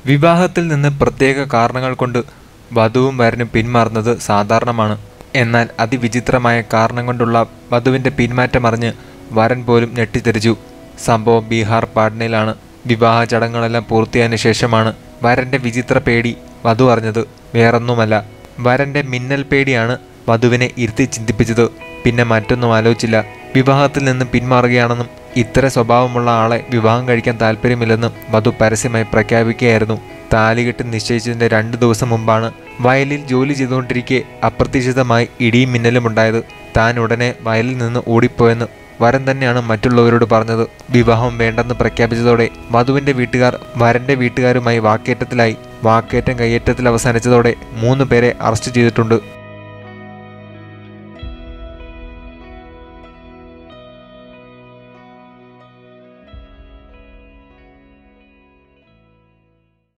വിവാഹത്തിൽ നിന്ന് പ്രത്യേക കാരണങ്ങൾ കൊണ്ട് വധുവും വരനും പിന്മാറുന്നത് സാധാരണമാണ് എന്നാൽ അതിവിചിത്രമായ കാരണം കൊണ്ടുള്ള വധുവിൻ്റെ പിന്മാറ്റം അറിഞ്ഞ് വരൻ പോലും ഞെട്ടിത്തെറിച്ചു സംഭവം ബീഹാർ പാട്നയിലാണ് വിവാഹ ചടങ്ങുകളെല്ലാം പൂർത്തിയായതിനു ശേഷമാണ് വരൻ്റെ വിചിത്ര പേടി വധു അറിഞ്ഞത് വേറൊന്നുമല്ല വരൻ്റെ മിന്നൽ പേടിയാണ് വധുവിനെ ഇരുത്തി ചിന്തിപ്പിച്ചത് പിന്നെ മറ്റൊന്നും ആലോചിച്ചില്ല വിവാഹത്തിൽ നിന്ന് പിന്മാറുകയാണെന്നും ഇത്തര സ്വഭാവമുള്ള ആളെ വിവാഹം കഴിക്കാൻ താല്പര്യമില്ലെന്നും വധു പരസ്യമായി പ്രഖ്യാപിക്കുകയായിരുന്നു താലികെട്ട് നിശ്ചയിച്ചതിന്റെ രണ്ടു ദിവസം മുമ്പാണ് വയലിൽ ജോലി ചെയ്തുകൊണ്ടിരിക്കെ അപ്രതീക്ഷിതമായി ഇടിയും മിന്നലും ഉണ്ടായത് താൻ ഉടനെ വയലിൽ നിന്ന് ഓടിപ്പോയെന്ന് വരൻ തന്നെയാണ് മറ്റുള്ളവരോട് പറഞ്ഞത് വിവാഹം വേണ്ടെന്ന് പ്രഖ്യാപിച്ചതോടെ വധുവിന്റെ വീട്ടുകാർ വരന്റെ വീട്ടുകാരുമായി വാക്കേറ്റത്തിലായി വാക്കേറ്റം കയ്യേറ്റത്തിൽ അവസാനിച്ചതോടെ മൂന്ന് പേരെ അറസ്റ്റ് ചെയ്തിട്ടുണ്ട്